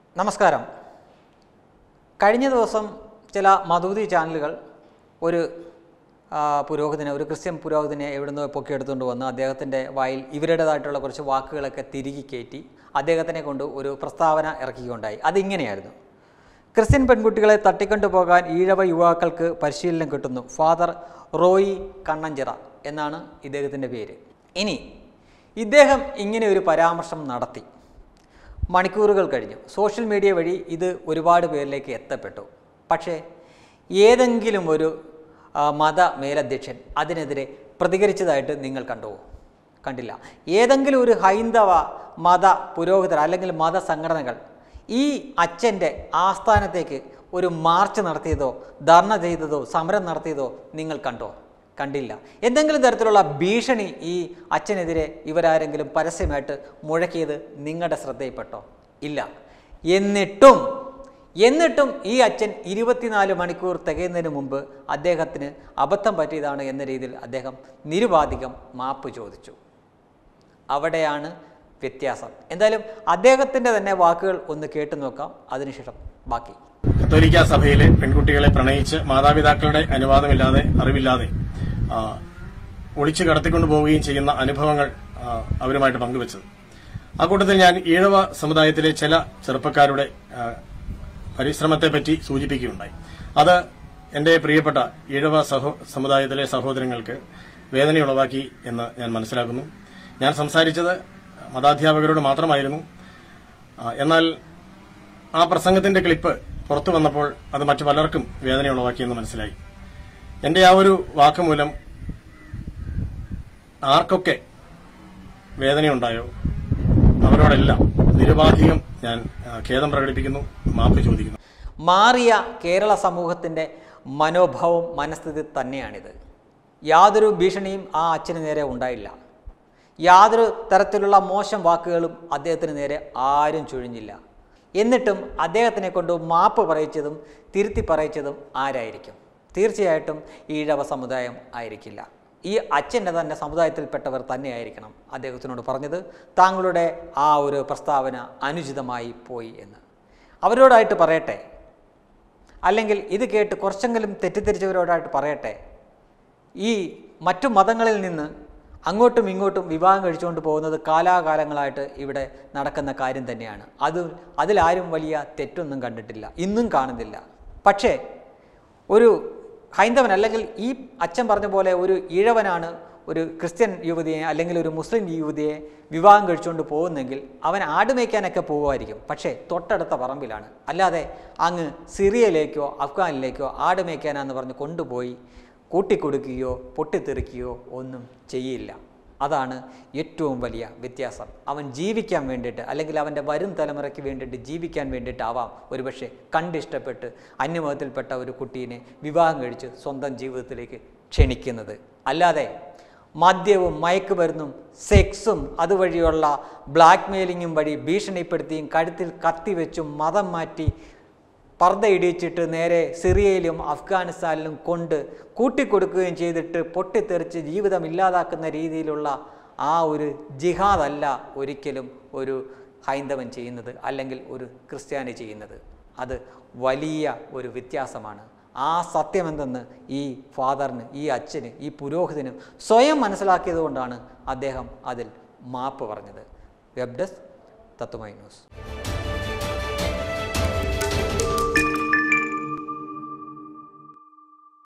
നമസ്കാരം കഴിഞ്ഞ ദിവസം ചില മധുതി ചാനലുകൾ ഒരു ആ, പുരോഹിതനെ ഒരു ക്രിസ്ത്യൻ പുരോഹിതനെ എവിടുന്നോ പൊക്കിയെടുത്തുകൊണ്ട് വന്ന് അദ്ദേഹത്തിൻ്റെ വായിൽ ഇവരുടേതായിട്ടുള്ള കുറച്ച് വാക്കുകളൊക്കെ തിരികെ കയറ്റി അദ്ദേഹത്തിനെ കൊണ്ട് ഒരു പ്രസ്താവന ഇറക്കിക്കൊണ്ടായി അതിങ്ങനെയായിരുന്നു ക്രിസ്ത്യൻ പെൺകുട്ടികളെ തട്ടിക്കൊണ്ടു പോകാൻ ഈഴവ യുവാക്കൾക്ക് പരിശീലനം കിട്ടുന്നു ഫാദർ റോയി കണ്ണഞ്ചിറ എന്നാണ് ഇദ്ദേഹത്തിൻ്റെ പേര് ഇനി ഇദ്ദേഹം ഇങ്ങനെ ഒരു പരാമർശം നടത്തി മണിക്കൂറുകൾ കഴിഞ്ഞു സോഷ്യൽ മീഡിയ വഴി ഇത് ഒരുപാട് പേരിലേക്ക് എത്തപ്പെട്ടു പക്ഷേ ഏതെങ്കിലും ഒരു ആ, മത മേലധ്യക്ഷൻ അതിനെതിരെ പ്രതികരിച്ചതായിട്ട് നിങ്ങൾ കണ്ടുവോ കണ്ടില്ല ഏതെങ്കിലും ഒരു ഹൈന്ദവ മത പുരോഹിതർ അല്ലെങ്കിൽ മത സംഘടനകൾ ഈ അച്ഛൻ്റെ ആസ്ഥാനത്തേക്ക് ഒരു മാർച്ച് നടത്തിയതോ ധർണ ചെയ്തതോ സമരം നടത്തിയതോ നിങ്ങൾ കണ്ടോ കണ്ടില്ല എന്തെങ്കിലും തരത്തിലുള്ള ഭീഷണി ഈ അച്ഛനെതിരെ ഇവരാരെങ്കിലും പരസ്യമായിട്ട് മുഴക്കിയത് നിങ്ങളുടെ ശ്രദ്ധയിൽപ്പെട്ടോ ഇല്ല എന്നിട്ടും എന്നിട്ടും ഈ അച്ഛൻ ഇരുപത്തിനാല് മണിക്കൂർ തികയുന്നതിന് മുമ്പ് അദ്ദേഹത്തിന് അബദ്ധം പറ്റിയതാണ് എന്ന രീതിയിൽ അദ്ദേഹം നിരുപാധികം മാപ്പ് ചോദിച്ചു അവിടെയാണ് വ്യത്യാസം എന്തായാലും അദ്ദേഹത്തിൻ്റെ തന്നെ വാക്കുകൾ ഒന്ന് കേട്ടു നോക്കാം അതിനുശേഷം ബാക്കി കത്തോലിക്ക സഭയിലെ പെൺകുട്ടികളെ പ്രണയിച്ച് മാതാപിതാക്കളുടെ അനുവാദമില്ലാതെ അറിവില്ലാതെ ആ, ഒളിച്ചു കടത്തിക്കൊണ്ടു പോവുകയും ചെയ്യുന്ന അനുഭവങ്ങൾ ആ, അവരുമായിട്ട് പങ്കുവച്ചത് ആ കൂട്ടത്തിൽ ഞാൻ ഈഴവ സമുദായത്തിലെ ചില ചെറുപ്പക്കാരുടെ ആ, പരിശ്രമത്തെപ്പറ്റി സൂചിപ്പിക്കുകയുണ്ടായി അത് എന്റെ പ്രിയപ്പെട്ട ഈഴവ സഹോ സമുദായത്തിലെ സഹോദരങ്ങൾക്ക് വേദനയുളവാക്കി എന്ന് ഞാൻ മനസ്സിലാക്കുന്നു ഞാൻ സംസാരിച്ചത് മതാധ്യാപകരോട് മാത്രമായിരുന്നു ആ, എന്നാൽ ആ പ്രസംഗത്തിന്റെ ക്ലിപ്പ് പുറത്തു വന്നപ്പോൾ അത് മറ്റു പലർക്കും വേദനയുളവാക്കിയെന്ന് മനസ്സിലായി എന്റെ ആ ഒരു വാക്കുമൂലം ആർക്കൊക്കെ വേദനയുണ്ടായോ അവരോടെല്ലാം നിരുപാധികം ഞാൻ ആ, ഖേദം പ്രകടിപ്പിക്കുന്നു മാപ്പ് ചോദിക്കുന്നു മാറിയ കേരള സമൂഹത്തിൻ്റെ മനോഭാവം മനസ്ഥിതി തന്നെയാണിത് യാതൊരു ഭീഷണിയും ആ അച്ഛന് നേരെ ഉണ്ടായില്ല യാതൊരു തരത്തിലുള്ള മോശം വാക്കുകളും അദ്ദേഹത്തിന് നേരെ ആരും ചുഴിഞ്ഞില്ല എന്നിട്ടും അദ്ദേഹത്തിനെ കൊണ്ട് മാപ്പ് പറയിച്ചതും തിരുത്തി പറയിച്ചതും ആരായിരിക്കും തീർച്ചയായിട്ടും ഈഴവ സമുദായം ആയിരിക്കില്ല ഈ അച്ഛൻ്റെ തന്നെ സമുദായത്തിൽപ്പെട്ടവർ തന്നെയായിരിക്കണം അദ്ദേഹത്തിനോട് പറഞ്ഞത് താങ്കളുടെ ആ ഒരു പ്രസ്താവന അനുചിതമായി പോയി എന്ന് അവരോടായിട്ട് പറയട്ടെ അല്ലെങ്കിൽ ഇത് കേട്ട് കുറച്ചെങ്കിലും തെറ്റിദ്ധരിച്ചവരോടായിട്ട് പറയട്ടെ ഈ മറ്റു മതങ്ങളിൽ നിന്ന് അങ്ങോട്ടും ഇങ്ങോട്ടും വിവാഹം കഴിച്ചുകൊണ്ട് പോകുന്നത് കാലാകാലങ്ങളായിട്ട് ഇവിടെ നടക്കുന്ന കാര്യം തന്നെയാണ് അത് അതിലാരും വലിയ തെറ്റൊന്നും കണ്ടിട്ടില്ല ഇന്നും കാണുന്നില്ല പക്ഷേ ഒരു ഹൈന്ദവൻ അല്ലെങ്കിൽ ഈ അച്ഛൻ പറഞ്ഞ പോലെ ഒരു ഇഴവനാണ് ഒരു ക്രിസ്ത്യൻ യുവതിയെ അല്ലെങ്കിൽ ഒരു മുസ്ലിം യുവതിയെ വിവാഹം കഴിച്ചുകൊണ്ട് പോകുന്നെങ്കിൽ അവൻ ആട് മേയ്ക്കാനൊക്കെ പോകുമായിരിക്കും പക്ഷേ തൊട്ടടുത്ത പറമ്പിലാണ് അല്ലാതെ അങ്ങ് സിറിയയിലേക്കോ അഫ്ഗാനിലേക്കോ ആട് മേയ്ക്കാനാന്ന് പറഞ്ഞ് കൊണ്ടുപോയി കൂട്ടിക്കൊടുക്കുകയോ പൊട്ടിത്തെറിക്കുകയോ ഒന്നും ചെയ്യില്ല അതാണ് ഏറ്റവും വലിയ വ്യത്യാസം അവൻ ജീവിക്കാൻ വേണ്ടിയിട്ട് അല്ലെങ്കിൽ അവൻ്റെ വരും തലമുറയ്ക്ക് വേണ്ടിയിട്ട് ജീവിക്കാൻ വേണ്ടിയിട്ടാവാം ഒരുപക്ഷെ കണ്ടിഷ്ടപ്പെട്ട് അന്യമതത്തിൽപ്പെട്ട ഒരു കുട്ടീനെ വിവാഹം കഴിച്ച് സ്വന്തം ജീവിതത്തിലേക്ക് ക്ഷണിക്കുന്നത് അല്ലാതെ മദ്യവും മയക്കുമരുന്നും സെക്സും അതുവഴിയുള്ള ബ്ലാക്ക് മെയിലിങ്ങും വഴി ഭീഷണിപ്പെടുത്തിയും കഴുത്തിൽ കത്തിവെച്ചും മതം മാറ്റി പർദ്ദ ഇടിച്ചിട്ട് നേരെ സിറിയയിലും അഫ്ഗാനിസ്ഥാനിലും കൊണ്ട് കൂട്ടിക്കൊടുക്കുകയും ചെയ്തിട്ട് പൊട്ടിത്തെറിച്ച് ജീവിതം ഇല്ലാതാക്കുന്ന രീതിയിലുള്ള ആ ഒരു ജിഹാദല്ല ഒരിക്കലും ഒരു ഹൈന്ദവൻ ചെയ്യുന്നത് അല്ലെങ്കിൽ ഒരു ക്രിസ്ത്യാനി ചെയ്യുന്നത് അത് വലിയ ഒരു വ്യത്യാസമാണ് ആ സത്യമെന്തെന്ന് ഈ ഫാദറിന് ഈ അച്ഛന് ഈ പുരോഹിതനും സ്വയം മനസ്സിലാക്കിയത് കൊണ്ടാണ് അദ്ദേഹം അതിൽ മാപ്പ് പറഞ്ഞത് വെബ് ഡെസ്ക് തത്വമൈ ന്യൂസ്